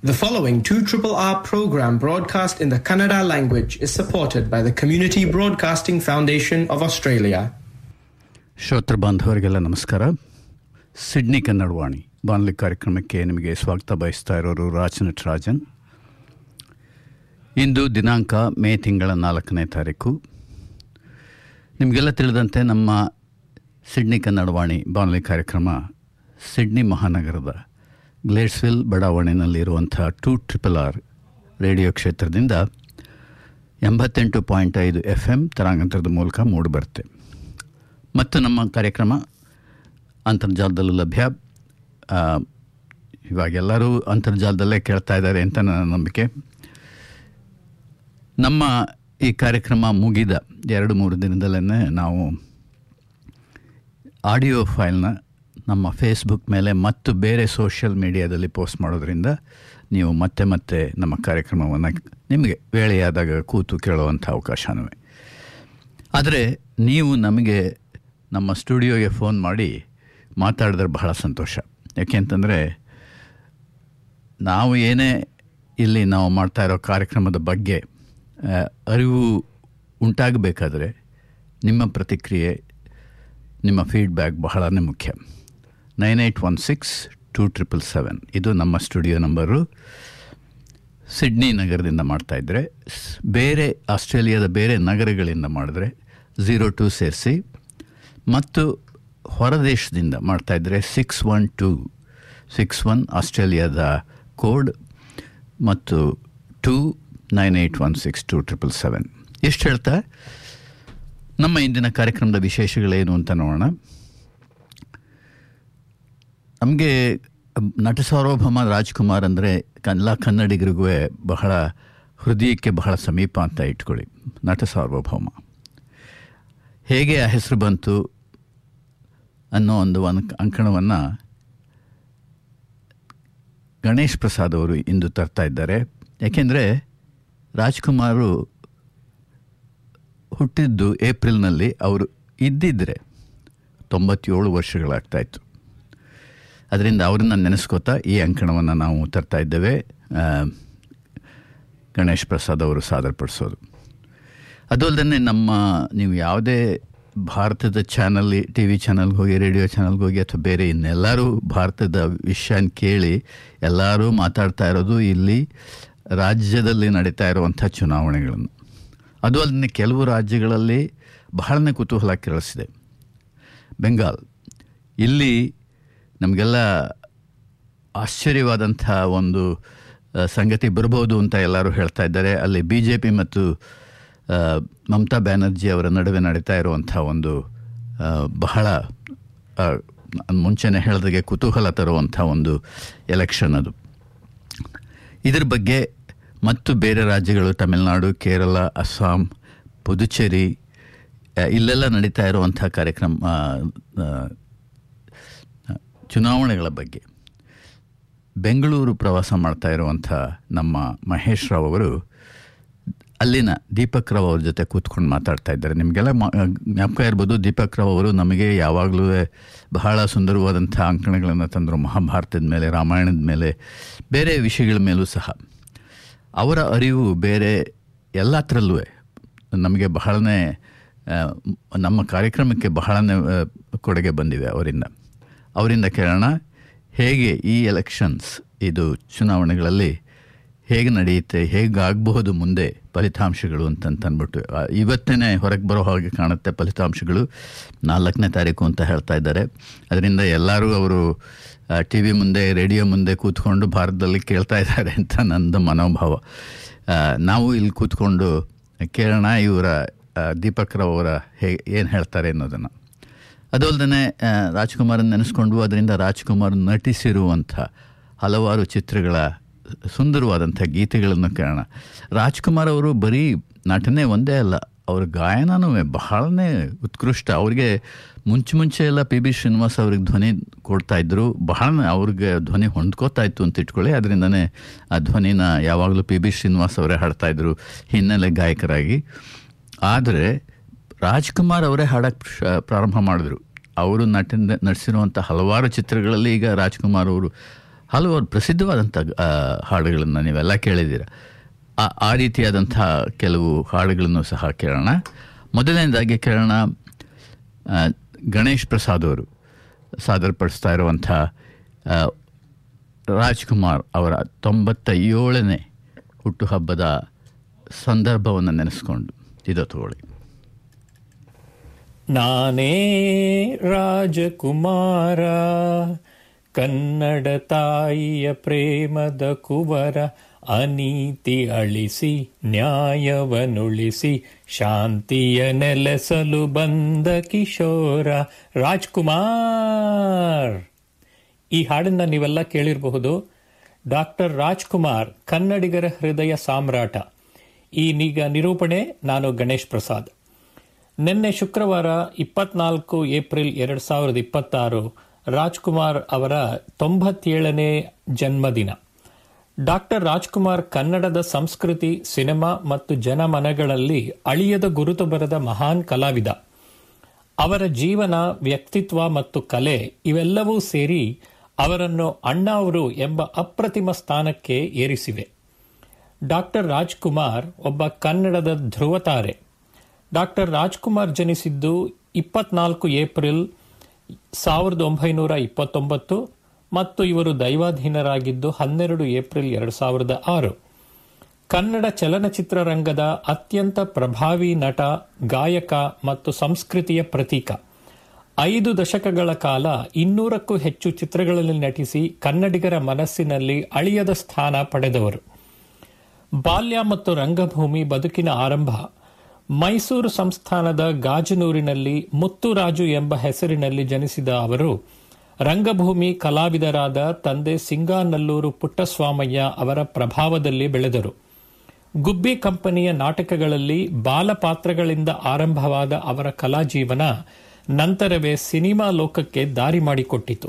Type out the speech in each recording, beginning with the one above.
The following 2RRR program broadcast in the Kannada language is supported by the Community Broadcasting Foundation of Australia. ಶ್ರೋತೃ ಬಾಂಧವರಿಗೆಲ್ಲ ನಮಸ್ಕಾರ Sydney ಕನ್ನಡವಾಣಿ ಬಾನುಲಿ ಕಾರ್ಯಕ್ರಮಕ್ಕೆ ನಿಮಗೆ ಸ್ವಾಗತ ಬಯಸ್ತಾ ಇರೋರು ರಾಜ್ ನಟರಾಜನ್ ಇಂದು ದಿನಾಂಕ ಮೇ ತಿಂಗಳ ನಾಲ್ಕನೇ ತಾರೀಕು ನಿಮಗೆಲ್ಲ ತಿಳಿದಂತೆ ನಮ್ಮ ಸಿಡ್ನಿ ಕನ್ನಡವಾಣಿ ಬಾನುಲಿ ಕಾರ್ಯಕ್ರಮ ಸಿಡ್ನಿ ಮಹಾನಗರದ ಗ್ಲೇಡ್ಸ್ವಿಲ್ ಬಡಾವಣೆಯಲ್ಲಿರುವಂಥ ಟೂ ಟ್ರಿಪಲ್ ಆರ್ ರೇಡಿಯೋ ಕ್ಷೇತ್ರದಿಂದ ಎಂಬತ್ತೆಂಟು ಪಾಯಿಂಟ್ ಐದು ಎಫ್ ಎಮ್ ತರಾಂಗಂತರದ ಮೂಲಕ ಮೂಡಿಬರುತ್ತೆ ಮತ್ತು ನಮ್ಮ ಕಾರ್ಯಕ್ರಮ ಅಂತರ್ಜಾಲದಲ್ಲೂ ಲಭ್ಯ ಆ, ಇವಾಗೆಲ್ಲರೂ ಅಂತರ್ಜಾಲದಲ್ಲೇ ಕೇಳ್ತಾ ಇದ್ದಾರೆ ಅಂತ ನನ್ನ ನಂಬಿಕೆ ನಮ್ಮ ಈ ಕಾರ್ಯಕ್ರಮ ಮುಗಿದ ಎರಡು ಮೂರು ದಿನದಲ್ಲೇ ನಾವು ಆಡಿಯೋ ಫೈಲ್ನ ನಮ್ಮ ಫೇಸ್ಬುಕ್ ಮೇಲೆ ಮತ್ತು ಬೇರೆ ಸೋಷಿಯಲ್ ಮೀಡಿಯಾದಲ್ಲಿ ಪೋಸ್ಟ್ ಮಾಡೋದ್ರಿಂದ ನೀವು ಮತ್ತೆ ಮತ್ತೆ ನಮ್ಮ ಕಾರ್ಯಕ್ರಮವನ್ನು ನಿಮಗೆ ವೇಳೆಯಾದಾಗ ಕೂತು ಕೇಳುವಂಥ ಅವಕಾಶನೂ ಆದರೆ ನೀವು ನಮಗೆ ನಮ್ಮ ಸ್ಟುಡಿಯೋಗೆ ಫೋನ್ ಮಾಡಿ ಮಾತಾಡಿದ್ರೆ ಬಹಳ ಸಂತೋಷ ಯಾಕೆಂತಂದರೆ ನಾವು ಏನೇ ಇಲ್ಲಿ ನಾವು ಮಾಡ್ತಾ ಇರೋ ಕಾರ್ಯಕ್ರಮದ ಬಗ್ಗೆ ಆ, ಅರಿವು ಉಂಟಾಗಬೇಕಾದ್ರೆ ನಿಮ್ಮ ಪ್ರತಿಕ್ರಿಯೆ ನಿಮ್ಮ ಫೀಡ್ಬ್ಯಾಕ್ ಬಹಳನೇ ಮುಖ್ಯ nine eight one six two triple seven ಇದು ನಮ್ಮ ಸ್ಟುಡಿಯೋ ನಂಬರು ಸಿಡ್ನಿ ನಗರದಿಂದ ಮಾಡ್ತಾ ಇದ್ದರೆ ಸ್- ಬೇರೆ ಆಸ್ಟ್ರೇಲಿಯಾದ ಬೇರೆ ನಗರಗಳಿಂದ ಮಾಡಿದ್ರೆ ಝೀರೋ ಟು ಸೇರಿಸಿ ಮತ್ತು ಹೊರದೇಶದಿಂದ ಮಾಡ್ತಾ ಇದ್ದರೆ six one two six one ಆಸ್ಟ್ರೇಲಿಯಾದ ಕೋಡ್ ಮತ್ತು two nine eight one six two triple seven ಎಷ್ಟು ಹೇಳ್ತಾ ನಮ್ಮ ಇಂದಿನ ಕಾರ್ಯಕ್ರಮದ ವಿಶೇಷಗಳೇನು ಅಂತ ನೋಡೋಣ ನಮಗೆ ನಟ ಸಾರ್ವಭೌಮ ರಾಜ್ಕುಮಾರ್ ಅಂದರೆ ಎಲ್ಲ ಕನ್ನಡಿಗರಿಗೂ ಬಹಳ ಹೃದಯಕ್ಕೆ ಬಹಳ ಸಮೀಪ ಅಂತ ಇಟ್ಕೊಳ್ಳಿ ನಟ ಸಾರ್ವಭೌಮ ಹೇಗೆ ಆ ಹೆಸರು ಬಂತು ಅನ್ನೋ ಒಂದು ಅನ್- ಅಂಕಣವನ್ನು ಗಣೇಶ್ ಪ್ರಸಾದ್ ಅವರು ಇಂದು ತರ್ತಾ ಇದ್ದಾರೆ ಯಾಕೆಂದರೆ ರಾಜ್ಕುಮಾರು ಹುಟ್ಟಿದ್ದು ಏಪ್ರಿಲ್ನಲ್ಲಿ ಅವರು ಇದ್ದಿದ್ದರೆ ತೊಂಬತ್ತೇಳು ವರ್ಷಗಳಾಗ್ತಾಯಿತ್ತು ಅದರಿಂದ ಅವರನ್ನು ನೆನೆಸ್ಕೋತಾ ಈ ಅಂಕಣವನ್ನು ನಾವು ತರ್ತಾ ಇದ್ದೇವೆ ಆ, ಗಣೇಶ್ ಪ್ರಸಾದ್ ಅವರು ಸಾದರಪಡಿಸೋದು ಅದು ಅಲ್ಲದೆ ನಮ್ಮ ನೀವು ಯಾವುದೇ ಭಾರತದ ಚಾನಲ್ ಟಿ ವಿ ಚಾನಲ್ಗೆ ಹೋಗಿ ರೇಡಿಯೋ ಚಾನಲ್ಗೆ ಹೋಗಿ ಅಥವಾ ಬೇರೆ ಇನ್ನೆಲ್ಲರೂ ಭಾರತದ ವಿಷಯನ ಕೇಳಿ ಎಲ್ಲರೂ ಮಾತಾಡ್ತಾ ಇರೋದು ಇಲ್ಲಿ ರಾಜ್ಯದಲ್ಲಿ ನಡೀತಾ ಇರುವಂಥ ಚುನಾವಣೆಗಳನ್ನು ಅದು ಅಲ್ಲದೆ ಕೆಲವು ರಾಜ್ಯಗಳಲ್ಲಿ ಬಹಳನೇ ಕುತೂಹಲ ಕೆರಳಿಸಿದೆ ಬೆಂಗಾಲ್ ಇಲ್ಲಿ ನಮಗೆಲ್ಲ ಆಶ್ಚರ್ಯವಾದಂಥ ಒಂದು ಆ, ಸಂಗತಿ ಬರ್ಬೋದು ಅಂತ ಎಲ್ಲರೂ ಹೇಳ್ತಾ ಇದ್ದಾರೆ ಅಲ್ಲಿ ಬಿ ಜೆ ಪಿ ಮತ್ತು ಆ, ಮಮತಾ ಬ್ಯಾನರ್ಜಿ ಅವರ ನಡುವೆ ನಡೀತಾ ಇರುವಂಥ ಒಂದು ಆ, ಬಹಳ ಆ, ನಾನ್ ಮುಂಚೆನೇ ಹೇಳಿದಾಗೆ ಕುತೂಹಲ ತರುವಂಥ ಒಂದು ಎಲೆಕ್ಷನ್ ಅದು ಇದ್ರ ಬಗ್ಗೆ ಮತ್ತು ಬೇರೆ ರಾಜ್ಯಗಳು ತಮಿಳುನಾಡು ಕೇರಳ ಅಸ್ಸಾಂ ಪುದುಚೇರಿ ಆ, ಇಲ್ಲೆಲ್ಲ ನಡೀತಾ ಇರುವಂಥ ಕಾರ್ಯಕ್ರಮ ಆ, ಆ, ಚುನಾವಣೆಗಳ ಬಗ್ಗೆ ಬೆಂಗಳೂರು ಪ್ರವಾಸ ಮಾಡ್ತಾ ಇರುವಂಥ ನಮ್ಮ ಮಹೇಶ್ ರಾವ್ ಅವರು ಅಲ್ಲಿನ ದೀಪಕ್ ರಾವ್ ಅವ್ರ ಜೊತೆ ಕೂತ್ಕೊಂಡು ಮಾತಾಡ್ತಾ ಇದ್ದಾರೆ ನಿಮಗೆಲ್ಲ ಮಾ ಜ್ಞಾಪಕ ಇರ್ಬೋದು ದೀಪಕ್ ರಾವ್ ಅವರು ನಮಗೆ ಯಾವಾಗಲೂ ಬಹಳ ಸುಂದರವಾದಂಥ ಅಂಕಣಗಳನ್ನು ತಂದರು ಮಹಾಭಾರತದ ಮೇಲೆ ರಾಮಾಯಣದ ಮೇಲೆ ಬೇರೆ ವಿಷಯಗಳ ಮೇಲೂ ಸಹ ಅವರ ಅರಿವು ಬೇರೆ ಎಲ್ಲತ್ರಲ್ಲೂ ನಮಗೆ ಬಹಳನೇ ಆ, ನಮ್ಮ ಕಾರ್ಯಕ್ರಮಕ್ಕೆ ಬಹಳನೇ ಆ, ಕೊಡುಗೆ ಬಂದಿವೆ ಅವರಿಂದ ಅವರಿಂದ ಕೇಳೋಣ ಹೇಗೆ ಈ ಎಲೆಕ್ಷನ್ಸ್ ಇದು ಚುನಾವಣೆಗಳಲ್ಲಿ ಹೇಗೆ ನಡೆಯುತ್ತೆ ಹೇಗಾಗಬಹುದು ಮುಂದೆ ಫಲಿತಾಂಶಗಳು ಅಂತಂತ ಅಂದ್ಬಿಟ್ಟು ಆ, ಇವತ್ತೇ ಹೊರಗೆ ಬರೋ ಹಾಗೆ ಕಾಣುತ್ತೆ ಫಲಿತಾಂಶಗಳು ನಾಲ್ಕನೇ ತಾರೀಕು ಅಂತ ಹೇಳ್ತಾ ಇದ್ದಾರೆ ಅದರಿಂದ ಎಲ್ಲರೂ ಅವರು ಟಿ ವಿ ಮುಂದೆ ರೇಡಿಯೋ ಮುಂದೆ ಕೂತ್ಕೊಂಡು ಭಾರತದಲ್ಲಿ ಕೇಳ್ತಾ ಇದ್ದಾರೆ ಅಂತ ನಂದು ಮನೋಭಾವ ಆ, ನಾವು ಇಲ್ಲಿ ಕೂತ್ಕೊಂಡು ಕೇಳೋಣ ಇವರ ಆ, ದೀಪಕ್ ರಾವ್ ಅವರ ಹೇ ಏನು ಹೇಳ್ತಾರೆ ಅನ್ನೋದನ್ನು ಅದು ಅಲ್ಲದೆ ರಾಜ್ಕುಮಾರನ್ ನೆನೆಸ್ಕೊಂಡು ಅದರಿಂದ ರಾಜ್ಕುಮಾರ್ ನಟಿಸಿರುವಂಥ ಹಲವಾರು ಚಿತ್ರಗಳ ಸುಂದರವಾದಂಥ ಗೀತೆಗಳನ್ನು ಕೇಳೋಣ ರಾಜ್ಕುಮಾರ್ ಅವರು ಬರೀ ನಟನೆ ಒಂದೇ ಅಲ್ಲ ಅವ್ರ ಗಾಯನನೂ ಬಹಳನೇ ಉತ್ಕೃಷ್ಟ ಅವ್ರಿಗೆ ಮುಂಚೆ ಮುಂಚೆ ಎಲ್ಲ ಪಿ ಬಿ ಶ್ರೀನಿವಾಸ್ ಅವ್ರಿಗೆ ಧ್ವನಿ ಕೊಡ್ತಾ ಇದ್ರು ಬಹಳ ಅವ್ರಿಗೆ ಧ್ವನಿ ಹೊಂದ್ಕೋತಾ ಇತ್ತು ಅಂತ ಇಟ್ಕೊಳ್ಳಿ ಅದರಿಂದನೇ ಆ ಧ್ವನಿನ ಯಾವಾಗಲೂ ಪಿ ಬಿ ಶ್ರೀನಿವಾಸ್ ಅವರೇ ಹಾಡ್ತಾ ಇದ್ರು ಹಿನ್ನೆಲೆ ಗಾಯಕರಾಗಿ ಆದರೆ ರಾಜ್ಕುಮಾರ್ ಅವರೇ ಹಾಡಕ್ಕೆ ಪ್ರಾರಂಭ ಮಾಡಿದ್ರು ಅವರು ನಟಿಂದ ನಟಿಸಿರುವಂಥ ಹಲವಾರು ಚಿತ್ರಗಳಲ್ಲಿ ಈಗ ರಾಜ್ಕುಮಾರ್ ಅವರು ಹಲವಾರು ಪ್ರಸಿದ್ಧವಾದಂಥ ಆ, ಹಾಡುಗಳನ್ನು ನೀವೆಲ್ಲ ಕೇಳಿದ್ದೀರ ಆ ಆ ರೀತಿಯಾದಂಥ ಕೆಲವು ಹಾಡುಗಳನ್ನು ಸಹ ಕೇಳೋಣ ಮೊದಲನೇದಾಗಿ ಕೇಳೋಣ ಆ, ಗಣೇಶ್ ಪ್ರಸಾದ್ ಅವರು ಸಾದರಪಡಿಸ್ತಾ ಇರುವಂಥ ಆ, ರಾಜ್ಕುಮಾರ್ ಅವರ ತೊಂಬತ್ತ ಏಳನೇ ಹುಟ್ಟುಹಬ್ಬದ ಸಂದರ್ಭವನ್ನು ನೆನೆಸ್ಕೊಂಡು ಇದು ತಗೊಳ್ಳಿ ನಾನೇ ರಾಜಕುಮಾರ ಕನ್ನಡ ತಾಯಿಯ ಪ್ರೇಮದ ಕುವರ ಅನೀತಿ ಅಳಿಸಿ ನ್ಯಾಯವನುಳಿಸಿ ಶಾಂತಿಯ ನೆಲೆಸಲು ಬಂದ ಕಿಶೋರ ರಾಜ್ಕುಮಾರ್ ಈ ಹಾಡನ್ನ ನೀವೆಲ್ಲ ಕೇಳಿರಬಹುದು ಡಾಕ್ಟರ್ ರಾಜ್ಕುಮಾರ್ ಕನ್ನಡಿಗರ ಹೃದಯ ಸಾಮ್ರಾಟ ಈ ನಿಗ ನಿರೂಪಣೆ ನಾನು ಗಣೇಶ್ ಪ್ರಸಾದ್ ನಿನ್ನೆ ಶುಕ್ರವಾರ ಇಪ್ಪತ್ನಾಲ್ಕು ಏಪ್ರಿಲ್ ಎರಡ್ ಸಾವಿರದ ಇಪ್ಪತ್ತಾರು ರಾಜ್ಕುಮಾರ್ ಅವರ ತೊಂಬತ್ತೇಳನೇ ಜನ್ಮದಿನ ಡಾಕ್ಟರ್ ರಾಜ್ಕುಮಾರ್ ಕನ್ನಡದ ಸಂಸ್ಕೃತಿ ಸಿನಿಮಾ ಮತ್ತು ಜನಮನಗಳಲ್ಲಿ ಅಳಿಯದ ಗುರುತು ಬರೆದ ಮಹಾನ್ ಕಲಾವಿದ ಅವರ ಜೀವನ ವ್ಯಕ್ತಿತ್ವ ಮತ್ತು ಕಲೆ ಇವೆಲ್ಲವೂ ಸೇರಿ ಅವರನ್ನು ಅಣ್ಣಾವರು ಎಂಬ ಅಪ್ರತಿಮ ಸ್ಥಾನಕ್ಕೆ ಏರಿಸಿವೆ ಡಾಕ್ಟರ್ ರಾಜ್ಕುಮಾರ್ ಒಬ್ಬ ಕನ್ನಡದ ಧ್ರುವತಾರೆ ಡಾಕ್ಟರ್ ರಾಜ್ಕುಮಾರ್ ಜನಿಸಿದ್ದು ಇಪ್ಪತ್ನಾಲ್ಕು ಏಪ್ರಿಲ್ ಸಾವಿರದ ಒಂಬೈನೂರ ಇಪ್ಪತ್ತೊಂಬತ್ತು ಮತ್ತು ಇವರು ದೈವಾಧೀನರಾಗಿದ್ದು ಹನ್ನೆರಡು ಏಪ್ರಿಲ್ ಎರಡು ಸಾವಿರದ ಆರು ಕನ್ನಡ ಚಲನಚಿತ್ರರಂಗದ ಅತ್ಯಂತ ಪ್ರಭಾವಿ ನಟ ಗಾಯಕ ಮತ್ತು ಸಂಸ್ಕೃತಿಯ ಪ್ರತೀಕ ಐದು ದಶಕಗಳ ಕಾಲ ಇನ್ನೂರಕ್ಕೂ ಹೆಚ್ಚು ಚಿತ್ರಗಳಲ್ಲಿ ನಟಿಸಿ ಕನ್ನಡಿಗರ ಮನಸ್ಸಿನಲ್ಲಿ ಅಳಿಯದ ಸ್ಥಾನ ಪಡೆದವರು ಬಾಲ್ಯ ಮತ್ತು ರಂಗಭೂಮಿ ಬದುಕಿನ ಆರಂಭ ಮೈಸೂರು ಸಂಸ್ಥಾನದ ಗಾಜನೂರಿನಲ್ಲಿ ಮುತ್ತುರಾಜು ಎಂಬ ಹೆಸರಿನಲ್ಲಿ ಜನಿಸಿದ ಅವರು ರಂಗಭೂಮಿ ಕಲಾವಿದರಾದ ತಂದೆ ಸಿಂಗಾನಲ್ಲೂರು ಪುಟ್ಟಸ್ವಾಮಯ್ಯ ಅವರ ಪ್ರಭಾವದಲ್ಲಿ ಬೆಳೆದರು ಗುಬ್ಬಿ ಕಂಪನಿಯ ನಾಟಕಗಳಲ್ಲಿ ಬಾಲಪಾತ್ರಗಳಿಂದ ಆರಂಭವಾದ ಅವರ ಕಲಾಜೀವನ ನಂತರವೇ ಸಿನಿಮಾ ಲೋಕಕ್ಕೆ ದಾರಿ ಮಾಡಿಕೊಟ್ಟಿತು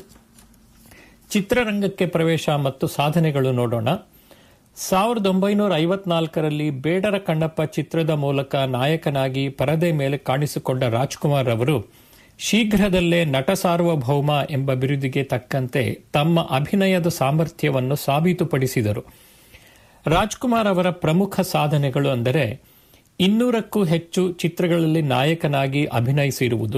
ಚಿತ್ರರಂಗಕ್ಕೆ ಪ್ರವೇಶ ಮತ್ತು ಸಾಧನೆಗಳು ನೋಡೋಣ ಸಾವಿರದ ಒಂಬೈನೂರ ಐವತ್ನಾಲ್ಕರಲ್ಲಿ ಬೇಡರ ಕಣ್ಣಪ್ಪ ಚಿತ್ರದ ಮೂಲಕ ನಾಯಕನಾಗಿ ಪರದೆ ಮೇಲೆ ಕಾಣಿಸಿಕೊಂಡ ರಾಜ್ಕುಮಾರ್ ಅವರು ಶೀಘ್ರದಲ್ಲೇ ನಟ ಸಾರ್ವಭೌಮ ಎಂಬ ಬಿರುದಿಗೆ ತಕ್ಕಂತೆ ತಮ್ಮ ಅಭಿನಯದ ಸಾಮರ್ಥ್ಯವನ್ನು ಸಾಬೀತುಪಡಿಸಿದರು ರಾಜ್ಕುಮಾರ್ ಅವರ ಪ್ರಮುಖ ಸಾಧನೆಗಳು ಅಂದರೆ ಇನ್ನೂರಕ್ಕೂ ಹೆಚ್ಚು ಚಿತ್ರಗಳಲ್ಲಿ ನಾಯಕನಾಗಿ ಅಭಿನಯಿಸಿರುವುದು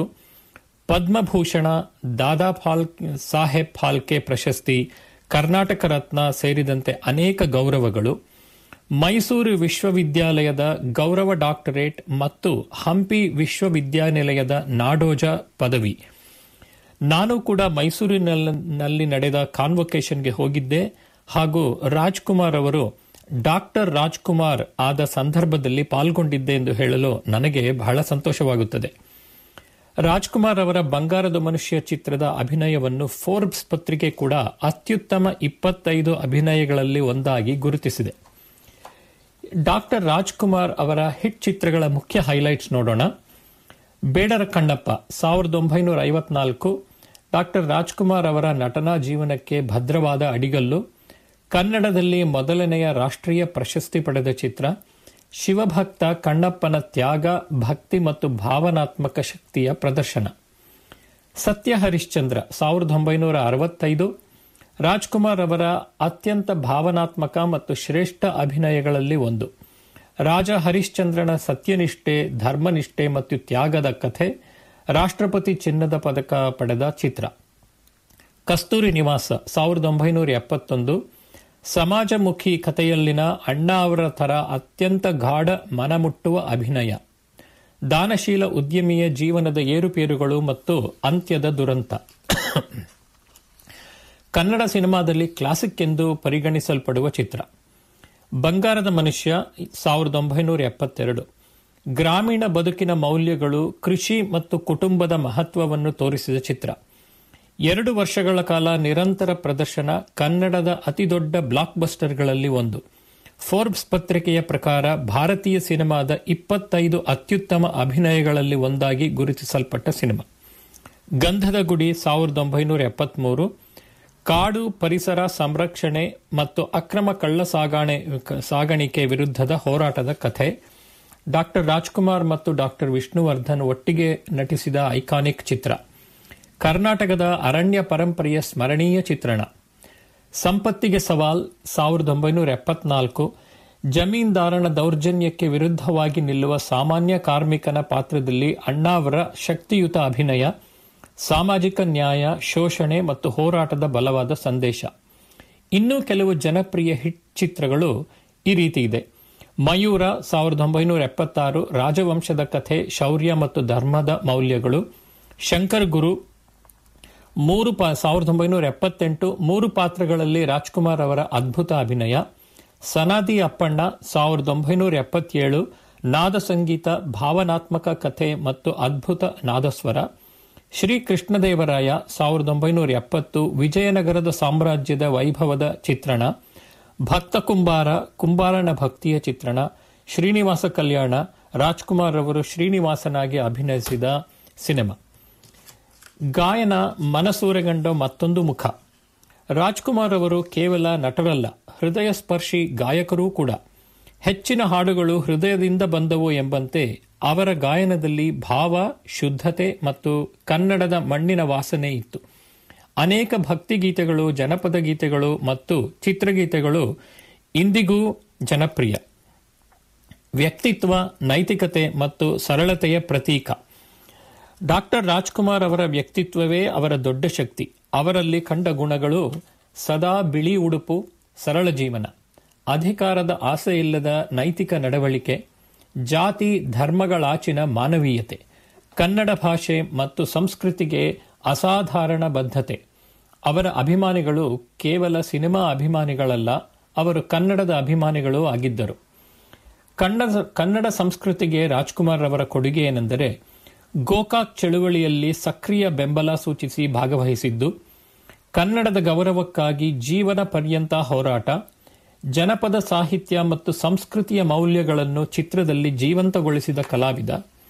ಪದ್ಮಭೂಷಣ ದಾದಾ ಫಾಲ್ ಸಾಹೇಬ್ ಫಾಲ್ಕೆ ಪ್ರಶಸ್ತಿ ಕರ್ನಾಟಕ ರತ್ನ ಸೇರಿದಂತೆ ಅನೇಕ ಗೌರವಗಳು ಮೈಸೂರು ವಿಶ್ವವಿದ್ಯಾಲಯದ ಗೌರವ ಡಾಕ್ಟರೇಟ್ ಮತ್ತು ಹಂಪಿ ವಿಶ್ವವಿದ್ಯಾನಿಲಯದ ನಾಡೋಜ ಪದವಿ ನಾನು ಕೂಡ ಮೈಸೂರಿನಲ್ಲಿ ನಡೆದ ಕಾನ್ವೊಕೇಶನ್ಗೆ ಹೋಗಿದ್ದೆ ಹಾಗೂ ರಾಜ್ಕುಮಾರ್ ಅವರು ಡಾಕ್ಟರ್ ರಾಜ್ಕುಮಾರ್ ಆದ ಸಂದರ್ಭದಲ್ಲಿ ಪಾಲ್ಗೊಂಡಿದ್ದೆ ಎಂದು ಹೇಳಲು ನನಗೆ ಬಹಳ ಸಂತೋಷವಾಗುತ್ತದೆ ರಾಜ್ಕುಮಾರ್ ಅವರ ಬಂಗಾರದ ಮನುಷ್ಯ ಚಿತ್ರದ ಅಭಿನಯವನ್ನು ಫೋರ್ಬ್ಸ್ ಪತ್ರಿಕೆ ಕೂಡ ಅತ್ಯುತ್ತಮ ಇಪ್ಪತ್ತೈದು ಅಭಿನಯಗಳಲ್ಲಿ ಒಂದಾಗಿ ಗುರುತಿಸಿದೆ ಡಾಕ್ಟರ್ ರಾಜ್ಕುಮಾರ್ ಅವರ ಹಿಟ್ ಚಿತ್ರಗಳ ಮುಖ್ಯ ಹೈಲೈಟ್ಸ್ ನೋಡೋಣ ಬೇಡರ ಕಣ್ಣಪ್ಪ ಸಾವಿರದ ಒಂಬೈನೂರ ಐವತ್ನಾಲ್ಕು ಡಾಕ್ಟರ್ ರಾಜ್ಕುಮಾರ್ ಅವರ ನಟನಾ ಜೀವನಕ್ಕೆ ಭದ್ರವಾದ ಅಡಿಗಲ್ಲು ಕನ್ನಡದಲ್ಲಿ ಮೊದಲನೆಯ ರಾಷ್ಟ್ರೀಯ ಪ್ರಶಸ್ತಿ ಪಡೆದ ಚಿತ್ರ ಶಿವಭಕ್ತ ಕಣ್ಣಪ್ಪನ ತ್ಯಾಗ ಭಕ್ತಿ ಮತ್ತು ಭಾವನಾತ್ಮಕ ಶಕ್ತಿಯ ಪ್ರದರ್ಶನ ಸತ್ಯ ಹರಿಶ್ಚಂದ್ರ ಸಾವಿರದ ಒಂಬೈನೂರ ಅರವತ್ತೈದು ರಾಜ್ಕುಮಾರ್ ಅವರ ಅತ್ಯಂತ ಭಾವನಾತ್ಮಕ ಮತ್ತು ಶ್ರೇಷ್ಠ ಅಭಿನಯಗಳಲ್ಲಿ ಒಂದು ರಾಜ ಹರಿಶ್ಚಂದ್ರನ ಸತ್ಯನಿಷ್ಠೆ ಧರ್ಮನಿಷ್ಠೆ ಮತ್ತು ತ್ಯಾಗದ ಕಥೆ ರಾಷ್ಟ್ರಪತಿ ಚಿನ್ನದ ಪದಕ ಪಡೆದ ಚಿತ್ರ ಕಸ್ತೂರಿ ನಿವಾಸ ಸಾವಿರದ ಒಂಬೈನೂರ ಎಪ್ಪತ್ತೊಂದು ಸಮಾಜಮುಖಿ ಕಥೆಯಲ್ಲಿನ ಅಣ್ಣಾ ಅವರ ಥರ ಅತ್ಯಂತ ಗಾಢ ಮನಮುಟ್ಟುವ ಅಭಿನಯ ದಾನಶೀಲ ಉದ್ಯಮಿಯ ಜೀವನದ ಏರುಪೇರುಗಳು ಮತ್ತು ಅಂತ್ಯದ ದುರಂತ ಕನ್ನಡ ಸಿನಿಮಾದಲ್ಲಿ ಕ್ಲಾಸಿಕ್ ಎಂದು ಪರಿಗಣಿಸಲ್ಪಡುವ ಚಿತ್ರ ಬಂಗಾರದ ಮನುಷ್ಯ ಸಾವಿರದ ಒಂಬೈನೂರ ಎಪ್ಪತ್ತೆರಡು ಗ್ರಾಮೀಣ ಬದುಕಿನ ಮೌಲ್ಯಗಳು ಕೃಷಿ ಮತ್ತು ಕುಟುಂಬದ ಮಹತ್ವವನ್ನು ತೋರಿಸಿದ ಚಿತ್ರ ಎರಡು ವರ್ಷಗಳ ಕಾಲ ನಿರಂತರ ಪ್ರದರ್ಶನ ಕನ್ನಡದ ಅತಿದೊಡ್ಡ ಬ್ಲಾಕ್ ಬಸ್ಟರ್ಗಳಲ್ಲಿ ಒಂದು ಫೋರ್ಬ್ಸ್ ಪತ್ರಿಕೆಯ ಪ್ರಕಾರ ಭಾರತೀಯ ಸಿನಿಮಾದ ಇಪ್ಪತ್ತೈದು ಅತ್ಯುತ್ತಮ ಅಭಿನಯಗಳಲ್ಲಿ ಒಂದಾಗಿ ಗುರುತಿಸಲ್ಪಟ್ಟ ಸಿನಿಮಾ ಗಂಧದ ಗುಡಿ ಸಾವಿರದ ಒಂಬೈನೂರ ಎಪ್ಪತ್ಮೂರು ಕಾಡು ಪರಿಸರ ಸಂರಕ್ಷಣೆ ಮತ್ತು ಅಕ್ರಮ ಕಳ್ಳ ಸಾಗಾಣೆ ಸಾಗಾಣಿಕೆ ವಿರುದ್ಧದ ಹೋರಾಟದ ಕಥೆ ಡಾಕ್ಟರ್ ರಾಜ್ಕುಮಾರ್ ಮತ್ತು ಡಾಕ್ಟರ್ ವಿಷ್ಣುವರ್ಧನ್ ಒಟ್ಟಿಗೆ ನಟಿಸಿದ ಐಕಾನಿಕ್ ಚಿತ್ರ ಕರ್ನಾಟಕದ ಅರಣ್ಯ ಪರಂಪರೆಯ ಸ್ಮರಣೀಯ ಚಿತ್ರಣ ಸಂಪತ್ತಿಗೆ ಸವಾಲ್ ಸಾವಿರದ ಒಂಬೈನೂರ ಎಪ್ಪತ್ನಾಲ್ಕು ಜಮೀನ್ದಾರನ ದೌರ್ಜನ್ಯಕ್ಕೆ ವಿರುದ್ಧವಾಗಿ ನಿಲ್ಲುವ ಸಾಮಾನ್ಯ ಕಾರ್ಮಿಕನ ಪಾತ್ರದಲ್ಲಿ ಅಣ್ಣಾವರ ಶಕ್ತಿಯುತ ಅಭಿನಯ ಸಾಮಾಜಿಕ ನ್ಯಾಯ ಶೋಷಣೆ ಮತ್ತು ಹೋರಾಟದ ಬಲವಾದ ಸಂದೇಶ ಇನ್ನೂ ಕೆಲವು ಜನಪ್ರಿಯ ಹಿಟ್ ಚಿತ್ರಗಳು ಈ ರೀತಿ ಇದೆ ಮಯೂರ ಸಾವಿರದ ಒಂಬೈನೂರ ಎಪ್ಪತ್ತಾರು ರಾಜವಂಶದ ಕಥೆ ಶೌರ್ಯ ಮತ್ತು ಧರ್ಮದ ಮೌಲ್ಯಗಳು ಶಂಕರ್ ಗುರು ಮೂರು ಪಾ ಸಾವಿರದ ಒಂಬೈನೂರ ಎಪ್ಪತ್ತೆಂಟು ಮೂರು ಪಾತ್ರಗಳಲ್ಲಿ ರಾಜ್ಕುಮಾರ್ ಅವರ ಅದ್ಭುತ ಅಭಿನಯ ಸನಾದಿ ಅಪ್ಪಣ್ಣ ಸಾವಿರದ ಒಂಬೈನೂರ ಎಪ್ಪತ್ತೇಳು ನಾದ ಸಂಗೀತ ಭಾವನಾತ್ಮಕ ಕಥೆ ಮತ್ತು ಅದ್ಭುತ ನಾದಸ್ವರ ಶ್ರೀ ಕೃಷ್ಣದೇವರಾಯ ಸಾವಿರದ ಒಂಬೈನೂರ ಎಪ್ಪತ್ತು ವಿಜಯನಗರದ ಸಾಮ್ರಾಜ್ಯದ ವೈಭವದ ಚಿತ್ರಣ ಭಕ್ತ ಕುಂಬಾರ ಕುಂಬಾರನ ಭಕ್ತಿಯ ಚಿತ್ರಣ ಶ್ರೀನಿವಾಸ ಕಲ್ಯಾಣ ರಾಜ್ಕುಮಾರ್ ಅವರು ಶ್ರೀನಿವಾಸನಾಗಿ ಅಭಿನಯಿಸಿದ ಸಿನಿಮಾ ಗಾಯನ ಮನಸೂರೆಗಂಡ ಮತ್ತೊಂದು ಮುಖ ರಾಜ್ಕುಮಾರ್ ಅವರು ಕೇವಲ ನಟರಲ್ಲ ಹೃದಯ ಸ್ಪರ್ಶಿ ಗಾಯಕರೂ ಕೂಡ ಹೆಚ್ಚಿನ ಹಾಡುಗಳು ಹೃದಯದಿಂದ ಬಂದವು ಎಂಬಂತೆ ಅವರ ಗಾಯನದಲ್ಲಿ ಭಾವ ಶುದ್ಧತೆ ಮತ್ತು ಕನ್ನಡದ ಮಣ್ಣಿನ ವಾಸನೆ ಇತ್ತು ಅನೇಕ ಭಕ್ತಿಗೀತೆಗಳು ಜನಪದ ಗೀತೆಗಳು ಮತ್ತು ಚಿತ್ರಗೀತೆಗಳು ಇಂದಿಗೂ ಜನಪ್ರಿಯ ವ್ಯಕ್ತಿತ್ವ ನೈತಿಕತೆ ಮತ್ತು ಸರಳತೆಯ ಪ್ರತೀಕ ಡಾಕ್ಟರ್ ರಾಜ್ಕುಮಾರ್ ಅವರ ವ್ಯಕ್ತಿತ್ವವೇ ಅವರ ದೊಡ್ಡ ಶಕ್ತಿ ಅವರಲ್ಲಿ ಕಂಡ ಗುಣಗಳು ಸದಾ ಬಿಳಿ ಉಡುಪು ಸರಳ ಜೀವನ ಅಧಿಕಾರದ ಆಸೆ ಇಲ್ಲದ ನೈತಿಕ ನಡವಳಿಕೆ ಜಾತಿ ಧರ್ಮಗಳಾಚಿನ ಮಾನವೀಯತೆ ಕನ್ನಡ ಭಾಷೆ ಮತ್ತು ಸಂಸ್ಕೃತಿಗೆ ಅಸಾಧಾರಣ ಬದ್ಧತೆ ಅವರ ಅಭಿಮಾನಿಗಳು ಕೇವಲ ಸಿನಿಮಾ ಅಭಿಮಾನಿಗಳಲ್ಲ ಅವರು ಕನ್ನಡದ ಅಭಿಮಾನಿಗಳೂ ಆಗಿದ್ದರು ಕನ್ನಡ ಕನ್ನಡ ಸಂಸ್ಕೃತಿಗೆ ರಾಜ್ಕುಮಾರ್ ಅವರ ಕೊಡುಗೆ ಏನೆಂದರೆ ಗೋಕಾಕ್ ಚಳುವಳಿಯಲ್ಲಿ ಸಕ್ರಿಯ ಬೆಂಬಲ ಸೂಚಿಸಿ ಭಾಗವಹಿಸಿದ್ದು ಕನ್ನಡದ ಗೌರವಕ್ಕಾಗಿ ಜೀವನ ಪರ್ಯಂತ ಹೋರಾಟ ಜನಪದ ಸಾಹಿತ್ಯ ಮತ್ತು ಸಂಸ್ಕೃತಿಯ ಮೌಲ್ಯಗಳನ್ನು ಚಿತ್ರದಲ್ಲಿ ಜೀವಂತಗೊಳಿಸಿದ ಕಲಾವಿದ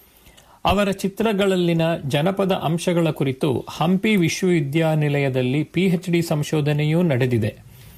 ಅವರ ಚಿತ್ರಗಳಲ್ಲಿನ ಜನಪದ ಅಂಶಗಳ ಕುರಿತು ಹಂಪಿ ವಿಶ್ವವಿದ್ಯಾನಿಲಯದಲ್ಲಿ ಪಿಎಚ್ಡಿ ಸಂಶೋಧನೆಯೂ ನಡೆದಿದೆ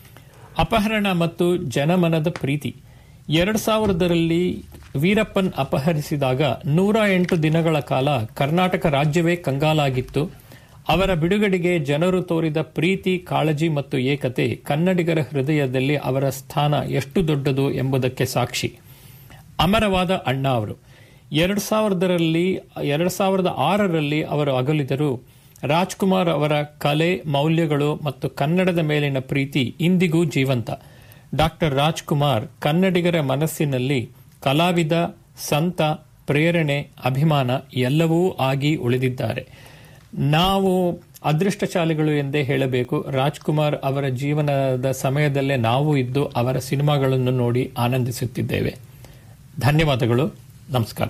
ಅಪಹರಣ ಮತ್ತು ಜನಮನದ ಪ್ರೀತಿ ಎರಡು ಸಾವಿರದರಲ್ಲಿ ವೀರಪ್ಪನ್ ಅಪಹರಿಸಿದಾಗ ನೂರ ಎಂಟು ದಿನಗಳ ಕಾಲ ಕರ್ನಾಟಕ ರಾಜ್ಯವೇ ಕಂಗಾಲಾಗಿತ್ತು ಅವರ ಬಿಡುಗಡೆಗೆ ಜನರು ತೋರಿದ ಪ್ರೀತಿ ಕಾಳಜಿ ಮತ್ತು ಏಕತೆ ಕನ್ನಡಿಗರ ಹೃದಯದಲ್ಲಿ ಅವರ ಸ್ಥಾನ ಎಷ್ಟು ದೊಡ್ಡದು ಎಂಬುದಕ್ಕೆ ಸಾಕ್ಷಿ ಅಮರವಾದ ಅಣ್ಣ ಅವರು ಎರಡು ಸಾವಿರದರಲ್ಲಿ ಎರಡು ಸಾವಿರದ ಆರರಲ್ಲಿ ಅವರು ಅಗಲಿದರು ರಾಜ್ಕುಮಾರ್ ಅವರ ಕಲೆ ಮೌಲ್ಯಗಳು ಮತ್ತು ಕನ್ನಡದ ಮೇಲಿನ ಪ್ರೀತಿ ಇಂದಿಗೂ ಜೀವಂತ ಡಾಕ್ಟರ್ ರಾಜ್ಕುಮಾರ್ ಕನ್ನಡಿಗರ ಮನಸ್ಸಿನಲ್ಲಿ ಕಲಾವಿದ ಸಂತ ಪ್ರೇರಣೆ ಅಭಿಮಾನ ಎಲ್ಲವೂ ಆಗಿ ಉಳಿದಿದ್ದಾರೆ ನಾವು ಅದೃಷ್ಟಶಾಲಿಗಳು ಎಂದೇ ಹೇಳಬೇಕು ರಾಜ್ಕುಮಾರ್ ಅವರ ಜೀವನದ ಸಮಯದಲ್ಲೇ ನಾವು ಇದ್ದು ಅವರ ಸಿನಿಮಾಗಳನ್ನು ನೋಡಿ ಆನಂದಿಸುತ್ತಿದ್ದೇವೆ ಧನ್ಯವಾದಗಳು ನಮಸ್ಕಾರ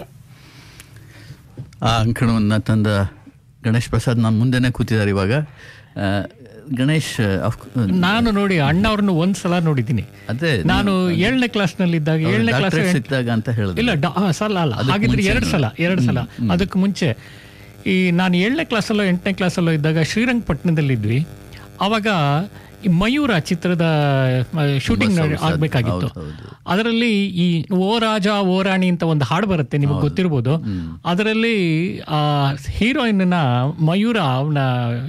ಆ ಅಂಕಣವನ್ನು ತಂದ ಗಣೇಶ್ ಪ್ರಸಾದ್ ನಮ್ಮ ಮುಂದೆನೇ ಕೂತಿದ್ದಾರೆ ಇವಾಗ ಆ, ಗಣೇಶ್ ಅಫ್- ನಾನು ನೋಡಿ ಅಣ್ಣ ಅವ್ರನ್ನ ಒಂದ್ ಸಲ ನೋಡಿದ್ದೀನಿ ಅದೇ ನಾನು ಏಳನೇ ಕ್ಲಾಸ್ ನಲ್ಲಿ ಇದ್ದಾಗ ಅವ್ರು ಏಳನೇ ಕ್ಲಾಸ್ ಡಾಕ್ಟ್ರೇಟ್ ಸಿಕ್ಕಿದಾಗ ಅಂತ ಹೇಳಿದ್ರು. ಇಲ್ಲ ಡಾ- ಆ, ಸಲ ಅಲ್ಲ ಹಾಗಿದ್ರೆ ಎರಡು ಸಲ ಎರಡು ಸಲ ಅದಕ್ಕೆ ಮುಂಚೆ ಈ ನಾನು ಏಳನೇ ಕ್ಲಾಸಲ್ಲೋ ಎಂಟನೇ ಕ್ಲಾಸಲ್ಲೋ ಇದ್ದಾಗ ಶ್ರೀರಂಗಪಟ್ಟಣದಲ್ಲಿ ಇದ್ವಿ ಅವಾಗ ಈ ಮಯೂರ ಚಿತ್ರದ ಶೂಟಿಂಗ್ ಆಗ್ಬೇಕಾಗಿತ್ತು ಅದರಲ್ಲಿ ಈ ಓ ರಾಜ ಓ ರಾಣಿ ಅಂತ ಒಂದು ಹಾಡು ಬರುತ್ತೆ ನಿಮಗೆ ಗೊತ್ತಿರ್ಬೋದು ಅದರಲ್ಲಿ ಆ ಹೀರೋಯಿನ್ನ ಮಯೂರ ಅವನ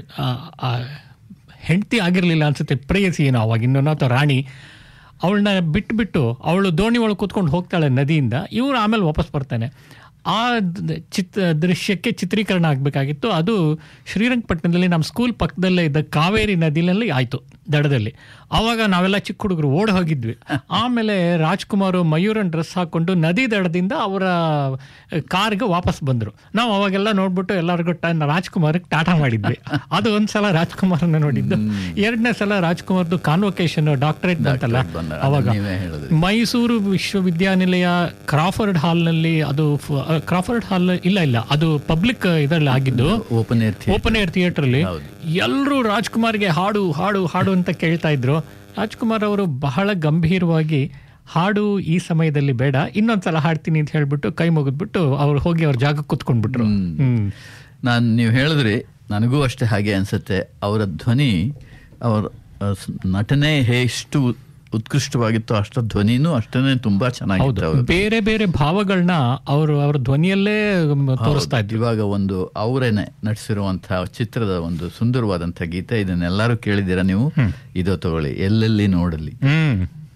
ಹೆಂಡತಿ ಆಗಿರಲಿಲ್ಲ ಅನ್ಸುತ್ತೆ ಪ್ರೇಯಸಿ ಏನೋ ಅವಾಗ ಇನ್ನೊಂದು ಅಥವಾ ರಾಣಿ ಅವಳನ್ನ ಬಿಟ್ಬಿಟ್ಟು ಅವಳು ದೋಣಿ ಒಳಗೆ ಕೂತ್ಕೊಂಡು ಹೋಗ್ತಾಳೆ ನದಿಯಿಂದ ಇವರು ಆಮೇಲೆ ವಾಪಸ್ ಬರ್ತಾನೆ ಆ ದ- ಚಿತ್ರ ದೃಶ್ಯಕ್ಕೆ ಚಿತ್ರೀಕರಣ ಆಗಬೇಕಾಗಿತ್ತು ಅದು ಶ್ರೀರಂಗಪಟ್ಟಣದಲ್ಲಿ ನಮ್ಮ ಸ್ಕೂಲ್ ಪಕ್ಕದಲ್ಲೇ ಇದ್ದ ಕಾವೇರಿ ನದಿನಲ್ಲಿ ಆಯಿತು ದಡದಲ್ಲಿ ಆವಾಗ ನಾವೆಲ್ಲ ಚಿಕ್ಕ ಹುಡುಗರು ಓಡಿ ಹೋಗಿದ್ವಿ ಆಮೇಲೆ ರಾಜ್ಕುಮಾರ್ ಮಯೂರನ್ ಡ್ರೆಸ್ ಹಾಕೊಂಡು ನದಿ ದಡದಿಂದ ಅವರ ಕಾರ್ಗೆ ವಾಪಸ್ ಬಂದರು ನಾವು ಅವಾಗೆಲ್ಲ ನೋಡ್ಬಿಟ್ಟು ಎಲ್ಲರಿಗೂ ಟ ರಾಜ್ಕುಮಾರ್ಗೆ ಟಾಟಾ ಮಾಡಿದ್ವಿ ಅದು ಒಂದು ಸಲ ರಾಜ್ಕುಮಾರನ್ನ ನೋಡಿದ್ದು ಎರಡನೇ ಸಲ ರಾಜ್ಕುಮಾರ್ದು ಕಾನ್ವೊಕೇಶನ್ ಡಾಕ್ಟರೇಟ್ ಬಂತಲ್ಲ ಬಂದ- ಅವಾಗ ನೀವೇ ಹೇಳಿದ್ರಿ. ಮೈಸೂರು ವಿಶ್ವವಿದ್ಯಾನಿಲಯ ಕ್ರಾಫರ್ಡ್ ಹಾಲ್ನಲ್ಲಿ ಅದು ಫ- ಕ್ರಾಫರ್ಡ್ ಹಾಲ್ ಇಲ್ಲ ಇಲ್ಲ ಅದು ಪಬ್ಲಿಕ್ ಇದರಲ್ಲಿ ಆಗಿದ್ದು open air open air theatre ಅಲ್ಲಿ ಎಲ್ಲರೂ ರಾಜ್ಕುಮಾರ್ಗೆ ಹಾಡು ಹಾಡು ಹಾಡು ಅಂತ ಕೇಳ್ತಾ ಇದ್ರು ರಾಜ್ಕುಮಾರ್ ಅವರು ಬಹಳ ಗಂಭೀರವಾಗಿ ಹಾಡು ಈ ಸಮಯದಲ್ಲಿ ಬೇಡ ಇನ್ನೊಂದ್ಸಲ ಹಾಡ್ತೀನಿ ಅಂತ ಹೇಳ್ಬಿಟ್ಟು ಕೈ ಮುಗಿದ್ಬಿಟ್ಟು ಅವ್ರು ಹೋಗಿ ಅವ್ರ ಜಾಗ ಕೂತ್ಕೊಂಡ್ಬಿಟ್ರು ಹ್ಮ್ ನಾನು ನೀವು ಹೇಳಿದ್ರಿ ನನಗೂ ಅಷ್ಟೇ ಹಾಗೆ ಅನ್ಸುತ್ತೆ ಅವರ ಧ್ವನಿ ಅವರ ಆ, ಸ್- ನಟನೆ ಎಷ್ಟು ಉತ್ಕೃಷ್ಟವಾಗಿತ್ತು ಅಷ್ಟು ಧ್ವನಿನೂ ಅಷ್ಟೇ ತುಂಬಾ ಹೌದು ಚೆನ್ನಾಗಿತ್ತು ಅವ್ರದ್ದು. ಬೇರೆ ಬೇರೆ ಭಾವಗಳನ್ನ ಅವರು ಅವ್ರ ಧ್ವನಿಯಲ್ಲೇ ಮ್, ತೋರಿಸ್ತಾ ಇದ್ರು ಇವಾಗ ಒಂದು ಅವರೇನೆ ನಟಿಸಿರುವಂತಹ ಚಿತ್ರದ ಒಂದು ಸುಂದರವಾದಂತಹ ಗೀತೆ ಇದನ್ನೆಲ್ಲರೂ ಕೇಳಿದ್ದೀರಾ ನೀವು ಇದೋ ತಗೊಳ್ಳಿ ಎಲ್ಲೆಲ್ಲಿ ನೋಡಲಿ ಹ್ಮ್